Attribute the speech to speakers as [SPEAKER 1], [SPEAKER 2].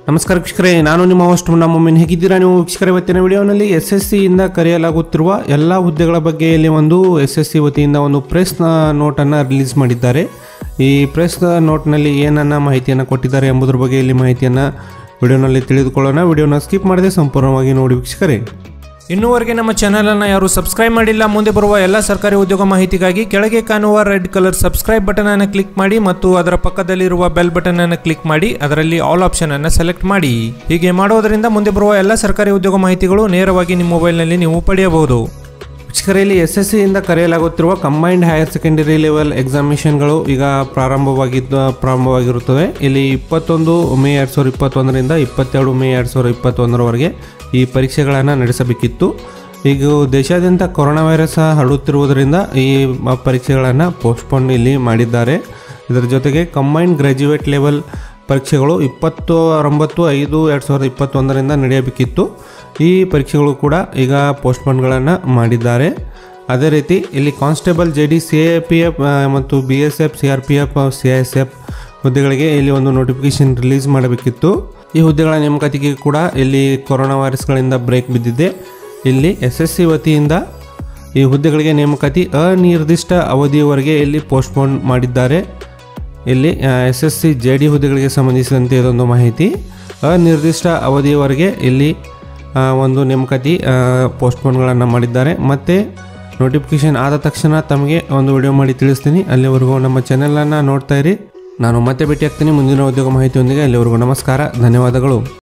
[SPEAKER 1] ನಮಸ್ಕಾರ ವೀಕ್ಷಕರೇ ನಾನು ನಿಮ್ಮ ಹೋಸ್ಟ್ ನಮ್ಮೊಮ್ಮೆ ಹೇಗಿದ್ದೀರಾ ನೀವು ವೀಕ್ಷಕರ ಇವತ್ತಿನ ವಿಡಿಯೋನಲ್ಲಿ ಎಸ್ ಎಸ್ ಸಿಯಿಂದ ಕರೆಯಲಾಗುತ್ತಿರುವ ಎಲ್ಲ ಹುದ್ದೆಗಳ ಬಗ್ಗೆ ಇಲ್ಲಿ ಒಂದು ಎಸ್ ಎಸ್ ಸಿ ವತಿಯಿಂದ ಒಂದು ಪ್ರೆಸ್ ನೋಟನ್ನು ರಿಲೀಸ್ ಮಾಡಿದ್ದಾರೆ ಈ ಪ್ರೆಸ್ ನೋಟ್ನಲ್ಲಿ ಏನನ್ನ ಮಾಹಿತಿಯನ್ನು ಕೊಟ್ಟಿದ್ದಾರೆ ಎಂಬುದರ ಬಗ್ಗೆ ಇಲ್ಲಿ ಮಾಹಿತಿಯನ್ನು ವಿಡಿಯೋನಲ್ಲಿ ತಿಳಿದುಕೊಳ್ಳೋಣ ವಿಡಿಯೋನ ಸ್ಕಿಪ್ ಮಾಡದೆ ಸಂಪೂರ್ಣವಾಗಿ ನೋಡಿ ವೀಕ್ಷಕರೇ
[SPEAKER 2] ಇನ್ನೂವರೆಗೆ ನಮ್ಮ ಚಾನೆಲ್ ಅನ್ನು ಯಾರು ಸಬ್ಸ್ಕ್ರೈಬ್ ಮಾಡಿಲ್ಲ ಮುಂದೆ ಬರುವ ಎಲ್ಲ ಸರ್ಕಾರಿ ಉದ್ಯೋಗ ಮಾಹಿತಿಗಾಗಿ ಕೆಳಗೆ ಕಾಣುವ ರೆಡ್ ಕಲರ್ ಸಬ್ಸ್ಕ್ರೈಬ್ ಬಟನ್ ಅನ್ನು ಕ್ಲಿಕ್ ಮಾಡಿ ಮತ್ತು ಅದರ ಪಕ್ಕದಲ್ಲಿರುವ ಬೆಲ್ ಬಟನ್ ಅನ್ನು ಕ್ಲಿಕ್ ಮಾಡಿ ಅದರಲ್ಲಿ ಆಲ್ ಆಪ್ಷನ್ ಅನ್ನು ಸೆಲೆಕ್ಟ್ ಮಾಡಿ ಹೀಗೆ ಮಾಡೋದರಿಂದ ಮುಂದೆ ಬರುವ ಎಲ್ಲ ಸರ್ಕಾರಿ ಉದ್ಯೋಗ ಮಾಹಿತಿಗಳು ನೇರವಾಗಿ ನಿಮ್ಮ ಮೊಬೈಲ್ನಲ್ಲಿ ನೀವು ಪಡೆಯಬಹುದು
[SPEAKER 1] ವೀಕ್ಷಕರಲ್ಲಿ ಎಸ್ ಎಸ್ ಸಿಯಿಂದ ಕರೆಯಲಾಗುತ್ತಿರುವ ಕಂಬೈನ್ಡ್ ಹೈಯರ್ ಸೆಕೆಂಡರಿ ಲೆವೆಲ್ ಎಕ್ಸಾಮಿನೇಷನ್ಗಳು ಈಗ ಪ್ರಾರಂಭವಾಗಿದ್ದ ಪ್ರಾರಂಭವಾಗಿರುತ್ತವೆ ಇಲ್ಲಿ ಇಪ್ಪತ್ತೊಂದು ಮೇ ಎರಡು ಸಾವಿರದ ಇಪ್ಪತ್ತೊಂದರಿಂದ ಇಪ್ಪತ್ತೆರಡು ಮೇ ಎರಡು ಸಾವಿರದ ಇಪ್ಪತ್ತೊಂದರವರೆಗೆ ಈ ಪರೀಕ್ಷೆಗಳನ್ನು ನಡೆಸಬೇಕಿತ್ತು ಈಗ ದೇಶಾದ್ಯಂತ ಕೊರೋನಾ ವೈರಸ್ ಹರಡುತ್ತಿರುವುದರಿಂದ ಈ ಮ- ಪರೀಕ್ಷೆಗಳನ್ನು ಪೋಸ್ಟ್ಪೋನ್ ಇಲ್ಲಿ ಮಾಡಿದ್ದಾರೆ ಇದರ ಜೊತೆಗೆ ಕಂಬೈನ್ಡ್ ಗ್ರ್ಯಾಜುಯೇಟ್ ಲೆವೆಲ್ ಪರೀಕ್ಷೆಗಳು ಇಪ್ಪತ್ತು ಒಂಬತ್ತು ಐದು ಎರಡು ಸಾವಿರದ ಇಪ್ಪತ್ತೊಂದರಿಂದ ನಡೆಯಬೇಕಿತ್ತು ಈ ಪರೀಕ್ಷೆಗಳು ಕೂಡ ಈಗ ಪೋಸ್ಟ್ಪೋನ್ಗಳನ್ನು ಮಾಡಿದ್ದಾರೆ ಅದೇ ರೀತಿ ಇಲ್ಲಿ constable J D C A P F ಮತ್ತು B S F C R P F C I S F ಹುದ್ದೆಗಳಿಗೆ ಇಲ್ಲಿ ಒಂದು ನೋಟಿಫಿಕೇಶನ್ ರಿಲೀಸ್ ಮಾಡಬೇಕಿತ್ತು ಈ ಹುದ್ದೆಗಳ ನೇಮಕಾತಿಗೆ ಕೂಡ ಇಲ್ಲಿ ಕೊರೋನಾ ವೈರಸ್ಗಳಿಂದ ಬ್ರೇಕ್ ಬಿದ್ದಿದೆ ಇಲ್ಲಿ ಎಸ್ ಎಸ್ ಸಿ ವತಿಯಿಂದ ಈ ಹುದ್ದೆಗಳಿಗೆ ನೇಮಕಾತಿ ಅನಿರ್ದಿಷ್ಟ ಅವಧಿಯವರೆಗೆ ಇಲ್ಲಿ ಪೋಸ್ಟ್ಪೋನ್ ಮಾಡಿದ್ದಾರೆ ಇಲ್ಲಿ S S C J D ಹುದ್ದೆಗಳಿಗೆ ಸಂಬಂಧಿಸಿದಂತೆ ಇದೊಂದು ಮಾಹಿತಿ ಅನಿರ್ದಿಷ್ಟ ಅವಧಿಯವರೆಗೆ ಇಲ್ಲಿ ಆ, ಒಂದು ನೇಮಕಾತಿ ಪೋಸ್ಟ್ಪೋನ್ಗಳನ್ನು ಮಾಡಿದ್ದಾರೆ ಮತ್ತು ನೋಟಿಫಿಕೇಶನ್ ಆದ ತಕ್ಷಣ ತಮಗೆ ಒಂದು ವಿಡಿಯೋ ಮಾಡಿ ತಿಳಿಸ್ತೀನಿ ಅಲ್ಲಿವರೆಗೂ ನಮ್ಮ ಚಾನೆಲನ್ನು ನೋಡ್ತಾ ಇರಿ ನಾನು ಮತ್ತೆ ಭೇಟಿ ಆಗ್ತೀನಿ ಮುಂದಿನ ಉದ್ಯೋಗ ಮಾಹಿತಿಯೊಂದಿಗೆ ಅಲ್ಲಿವರೆಗೂ ನಮಸ್ಕಾರ ಧನ್ಯವಾದಗಳು